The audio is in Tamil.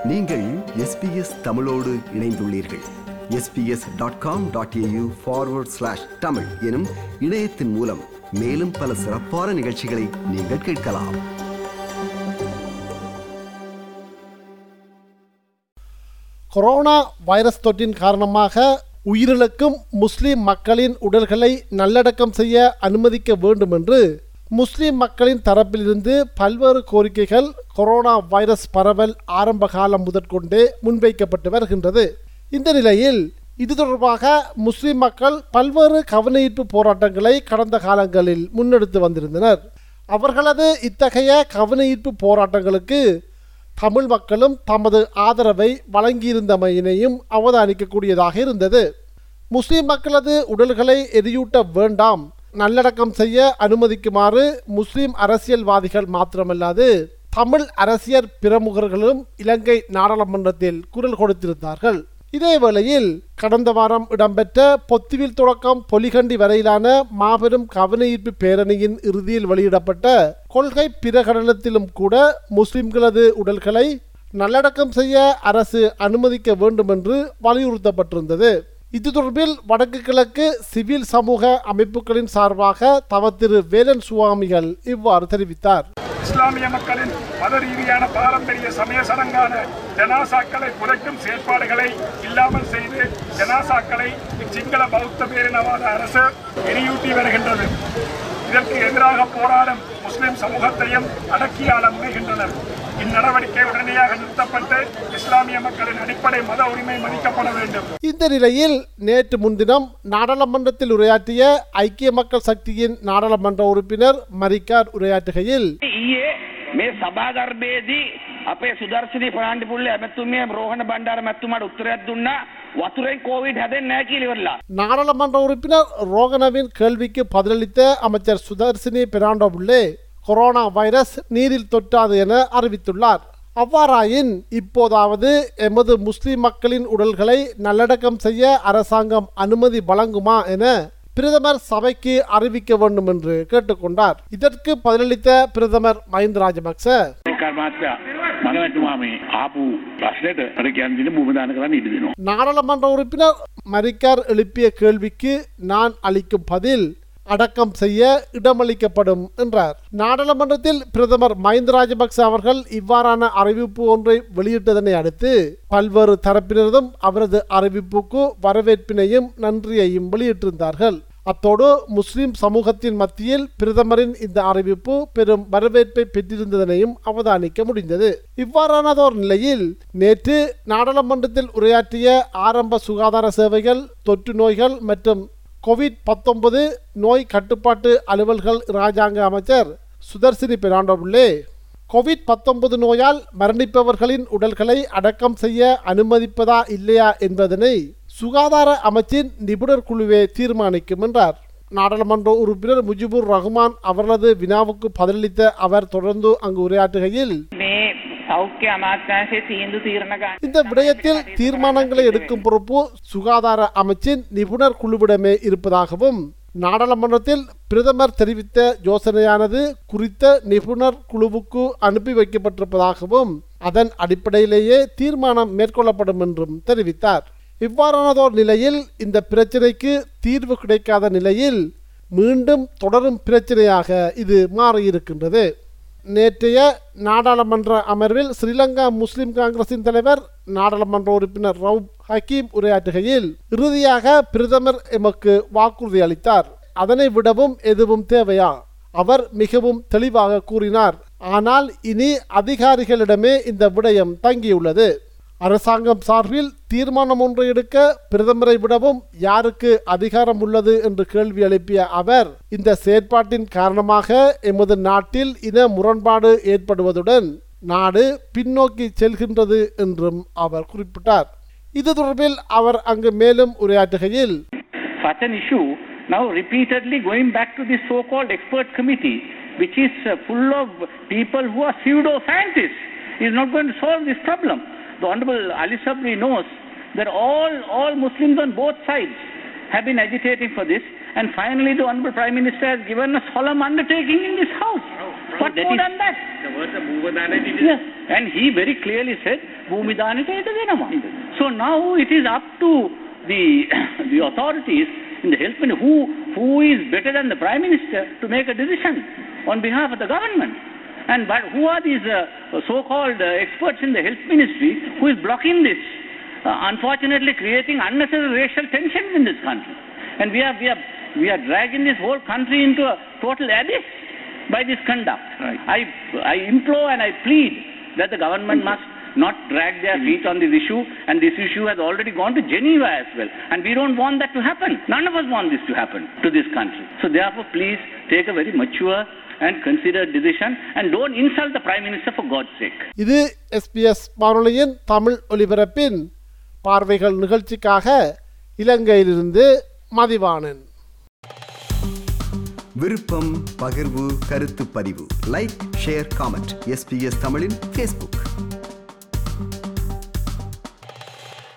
நீங்கள் எஸ்பிஎஸ் தமிழோடு இணைந்துள்ளீர்கள் S B S dot com dot A U forward slash Tamil எனும் இணையத்தின் மூலம் மேலும் பல சிறப்பான நிகழ்ச்சிகளை நீங்கள் கேட்கலாம் கொரோனா வைரஸ் தொற்றின் காரணமாக உயிரிழக்கும் முஸ்லிம் மக்களின் உடல்களை நல்லடக்கம் செய்ய அனுமதிக்க வேண்டும் என்று முஸ்லிம் மக்களின் தரப்பிலிருந்து பல்வேறு கோரிக்கைகள் கொரோனா வைரஸ் பரவல் ஆரம்ப காலம் முதற்கொண்டே முன்வைக்கப்பட்டு வருகின்றது இந்த நிலையில் இது தொடர்பாக முஸ்லிம் மக்கள் பல்வேறு கவனஈர்ப்பு போராட்டங்களை கடந்த காலங்களில் முன்னெடுத்து வந்திருந்தனர் அவர்களது இத்தகைய கவனஈர்ப்பு போராட்டங்களுக்கு தமிழ் மக்களும் தமது ஆதரவை வழங்கியிருந்தமையினையும் அவதானிக்கக்கூடியதாக இருந்தது முஸ்லிம் மக்களது உடல்களை எரியூட்ட வேண்டாம் நல்லடக்கம் செய்ய அனுமதிக்குமாறு முஸ்லிம் அரசியல்வாதிகள் மாத்திரமல்லாது தமிழ் அரசியல் பிரமுகர்களும் இலங்கை நாடாளுமன்றத்தில் குரல் கொடுத்திருந்தார்கள் இதேவேளையில் கடந்த வாரம் இடம்பெற்ற பொத்துவில் தொடக்கம் பொலிகண்டி வரையிலான மாபெரும் கவனஈர்ப்பு பேரணியின் இறுதியில் வெளியிடப்பட்ட கொள்கை பிரகடனத்திலும் கூட முஸ்லிம்களது உடல்களை நல்லடக்கம் செய்ய அரசு அனுமதிக்க வேண்டும் என்று வலியுறுத்தப்பட்டிருந்தது இது தொடர்பில் வடக்கு கிழக்கு சிவில் சமூக அமைப்புகளின் சார்பாக தவத்திரு வேலன் சுவாமிகள் இவ்வாறு தெரிவித்தார் இஸ்லாமிய மக்களின் மத ரீதியான பாரம்பரிய சமய சடங்கான ஜனாசாக்களை புதைக்கும் செயற்பாடுகளை இல்லாமல் செய்து ஜனாசாக்களை சிங்கள பௌத்த பேரினவாத அரசு எரியூட்டி வருகின்றது இதற்கு எதிராக போராடும் முஸ்லிம் சமூகத்தையும் அடக்கியாள முனைகின்றனர் இந்நடவடிக்கை உடனடியாக நிறுத்தப்பட்டு இஸ்லாமிய மக்களின் அடிப்படை மத உரிமை மதிக்கப்பட வேண்டும் இந்த நிலையில் நேற்று முன்தினம் நாடாளுமன்றத்தில் உரையாற்றிய ஐக்கிய மக்கள் சக்தியின் நாடாளுமன்ற உறுப்பினர் மரிக்கார் உரையாற்றுகையில் ඊයේ මේ සභාධර්මයේදී අපේ සුදර්ශනී ප්‍රාණ්ඩි පුල්ල ඇමැතුමිය රෝහණ බණ්ඩාර මැතුමාට උත්තරයක් දුන්නා වතුරෙන් කෝවිඩ් හැදෙන්නේ නැහැ කියලා ඉවරලා. நாடாளுமன்ற உறுப்பினர் ரோகனவின் கேள்விக்கு பதிலளித்த அமைச்சர் சுதர்சினி பெராண்டோபுள்ளே கொரோனா வைரஸ் நீரில் தொற்றாது என அறிவித்துள்ளார் அவ்வாறாயின் இப்போதாவது எமது முஸ்லிம் மக்களின் உடல்களை நல்லடக்கம் செய்ய அரசாங்கம் அனுமதி வழங்குமா என பிரதமர் சபைக்கு அறிவிக்க வேண்டும் என்று கேட்டுக்கொண்டார் இதற்கு பதிலளித்த பிரதமர் மஹிந்த ராஜபக்ச කර්මාත්‍යයා මනවැටුමා මේ ආපු ප්‍රශ්නයට අර කියන්න දින භූමදාන කරන්න ඉඩ දෙනවා. நாடாளுமன்ற உறுப்பினர் மரிக்கார் எழுப்பிய கேள்விக்கு நான் அளிக்கும் பதில் அடக்கம் செய்ய இடமளிக்கப்படும் என்றார் நாடாளுமன்றத்தில் பிரதமர் மஹிந்த ராஜபக்ச அவர்கள் இவ்வாறான அறிவிப்பு ஒன்றை வெளியிட்டதனை அடுத்து பல்வேறு தரப்பினரும் அவரது அறிவிப்புக்கு வரவேற்பினையும் நன்றியையும் வெளியிட்டிருந்தார்கள் அத்தோடு முஸ்லிம் சமூகத்தின் மத்தியில் பிரதமரின் இந்த அறிவிப்பு பெரும் வரவேற்பை பெற்றிருந்ததனையும் அவதானிக்க முடிந்தது இவ்வாறானதோர் நிலையில் நேற்று நாடாளுமன்றத்தில் உரையாற்றிய ஆரம்ப சுகாதார சேவைகள் தொற்று நோய்கள் மற்றும் கோவிட் பத்தொன்பது நோய் கட்டுப்பாட்டு அலுவல்கள் இராஜாங்க அமைச்சர் சுதர்சினி பெராண்டோபுள்ளே கோவிட் பத்தொன்பது நோயால் மரணிப்பவர்களின் உடல்களை அடக்கம் செய்ய அனுமதிப்பதா இல்லையா என்பதனை சுகாதார அமைச்சின் நிபுணர் குழுவே தீர்மானிக்கும் என்றார் நாடாளுமன்ற உறுப்பினர் முஜிபுர் ரஹ்மான் அவர்களது வினாவுக்கு பதிலளித்த அவர் தொடர்ந்து அங்கு உரையாற்றுகையில் මේ සෞඛ්‍ය අමාත්‍යංශයේ තීන්දුව තීරණ ගන්න. இந்த விடயத்தில் தீர்மானங்களை எடுக்கும் பொறுப்பு சுகாதார அமைச்சின் நிபுணர் குழுவிடமே இருப்பதாகவும் நாடாளுமன்றத்தில் பிரதமர் தெரிவித்த யோசனையானது குறித்த நிபுணர் குழுவுக்கு அனுப்பி வைக்கப்பட்டிருப்பதாகவும் அதன் அடிப்படையிலேயே தீர்மானம் மேற்கொள்ளப்படும் என்றும் தெரிவித்தார் இவ்வாறானதோர் நிலையில் இந்த பிரச்சினைக்கு தீர்வு கிடைக்காத நிலையில் மீண்டும் தொடரும் பிரச்சனையாக இது மாறியிருக்கின்றது நேற்றைய நாடாளுமன்ற அமர்வில் ஸ்ரீலங்கா முஸ்லிம் காங்கிரசின் தலைவர் நாடாளுமன்ற உறுப்பினர் ரவுப் ஹக்கீம் உரையாற்றுகையில் இறுதியாக பிரதமர் எமக்கு வாக்குறுதி அளித்தார் அதனை விடவும் எதுவும் தேவையா அவர் மிகவும் தெளிவாக கூறினார் ஆனால் இனி அதிகாரிகளிடமே இந்த விடயம் தங்கியுள்ளது அரசாங்கம் சார்பில் தீர்மானம் ஒன்றை எடுக்க பிரதமரை விடவும் யாருக்கு அதிகாரம் உள்ளது என்று கேள்வி எழுப்பிய அவர் இந்த செயற்பாட்டின் காரணமாக எமது நாட்டில் இன முரண்பாடு ஏற்படுவதுடன் நாடு பின்னோக்கி செல்கின்றது என்றும் அவர் குறிப்பிட்டார் இது தொடர்பில் அவர் அங்கு மேலும் உரையாற்றுகையில் Such an issue now repeatedly going back to this so-called expert committee, which is uh, full of people who are pseudo-scientists, is not going to solve this problem. The Honorable Ali Sabri knows that all, all Muslims on both sides have been agitating for this, and finally the Honorable Prime Minister has given a solemn undertaking in this House. What more than that? Yes, and he very clearly said, Bhumidanita Etadenama. So now it is up to the, the authorities in the health ministry, who, who is better than the Prime Minister to make a decision on behalf of the government. And but who are these uh, so-called uh, experts in the health ministry who is blocking this? Uh, unfortunately, creating unnecessary racial tensions in this country. And we are, we are, we are dragging this whole country into a total abyss by this conduct. I, I implore and I plead that the government must not drag their feet on this issue, and this issue has already gone to Geneva as well. And we don't want that to happen. None of us want this to happen to this country. So therefore, please take a very mature and considered decision and don't insult the Prime Minister for God's sake. இது எஸ்பிஎஸ் வானொலியின் தமிழ் ஒலிபரப்பின் பார்வைகள் நிகழ்ச்சிக்காக இலங்கையிலிருந்து மதிவாணன் விருப்பம் பகிர்வு கருத்து பதிவு லைக் ஷேர் காமெண்ட் எஸ்பிஎஸ் தமிழின் ஃபேஸ்புக்